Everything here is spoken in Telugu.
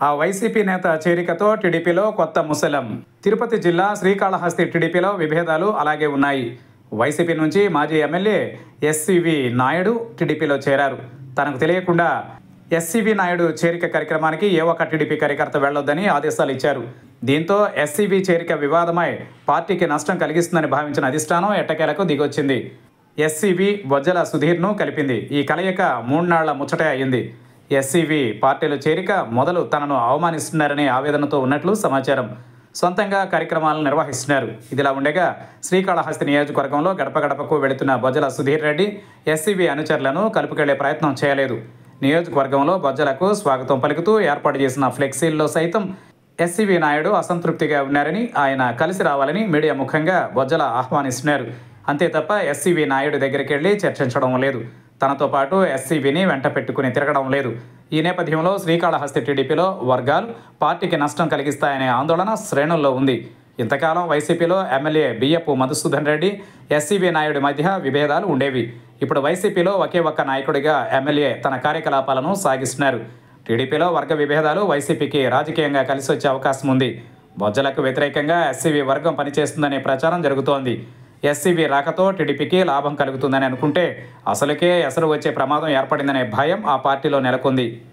ఆ వైసీపీ నేత చేరికతో టీడీపీలో కొత్త ముసలం తిరుపతి జిల్లా శ్రీకాళహస్తి టీడీపీలో విభేదాలు అలాగే ఉన్నాయి వైసీపీ నుంచి మాజీ ఎమ్మెల్యే ఎస్సివి నాయుడు టీడీపీలో చేరారు తనకు తెలియకుండా ఎస్సీవి నాయుడు చేరిక కార్యక్రమానికి ఏ ఒక్క టీడీపీ కార్యకర్త వెళ్లొద్దని ఆదేశాలు ఇచ్చారు దీంతో ఎస్సీబీ చేరిక వివాదమై పార్టీకి నష్టం కలిగిస్తుందని భావించిన అధిష్టానం ఎట్టకేలకు దిగొచ్చింది ఎస్సీబీ బొజ్జల సుధీర్ను కలిపింది ఈ కలయిక మూడునాళ్ల ముచ్చటే అయింది ఎస్సీబీ పార్టీలో చేరిక మొదలు తనను అవమానిస్తున్నారనే ఆవేదనతో ఉన్నట్లు సమాచారం సొంతంగా కార్యక్రమాలను నిర్వహిస్తున్నారు ఇదిలా ఉండగా శ్రీకాళహస్తి నియోజకవర్గంలో గడప గడపకు వెళుతున్న బొజ్జల సుధీర్ రెడ్డి ఎస్సీబీ అనుచరులను కలుపుకెళ్లే ప్రయత్నం చేయలేదు నియోజకవర్గంలో బొజ్జలకు స్వాగతం పలుకుతూ ఏర్పాటు చేసిన ఫ్లెక్సీల్లో సైతం ఎస్సీవీ నాయుడు అసంతృప్తిగా ఉన్నారని ఆయన కలిసి రావాలని మీడియా ముఖంగా బొజ్జల ఆహ్వానిస్తున్నారు అంతే తప్ప ఎస్సీవీ నాయుడు దగ్గరికి వెళ్ళి చర్చించడం లేదు తనతో పాటు ఎస్సీబీని వెంట పెట్టుకుని తిరగడం లేదు ఈ నేపథ్యంలో శ్రీకాళహస్తి టీడీపీలో వర్గాలు పార్టీకి నష్టం కలిగిస్తాయనే ఆందోళన శ్రేణుల్లో ఉంది ఇంతకాలం వైసీపీలో ఎమ్మెల్యే బియ్యపు మధుసూదన్ రెడ్డి ఎస్సీబీ నాయుడి మధ్య విభేదాలు ఉండేవి ఇప్పుడు వైసీపీలో ఒకే ఒక్క నాయకుడిగా ఎమ్మెల్యే తన కార్యకలాపాలను సాగిస్తున్నారు టీడీపీలో వర్గ విభేదాలు వైసీపీకి రాజకీయంగా కలిసి వచ్చే అవకాశం ఉంది బొజ్జలకు వ్యతిరేకంగా ఎస్సీబీ వర్గం పనిచేస్తుందనే ప్రచారం జరుగుతోంది ఎస్సీబీ రాకతో టీడీపీకి లాభం కలుగుతుందని అనుకుంటే అసలుకే ఎసరు వచ్చే ప్రమాదం ఏర్పడిందనే భయం ఆ పార్టీలో నెలకొంది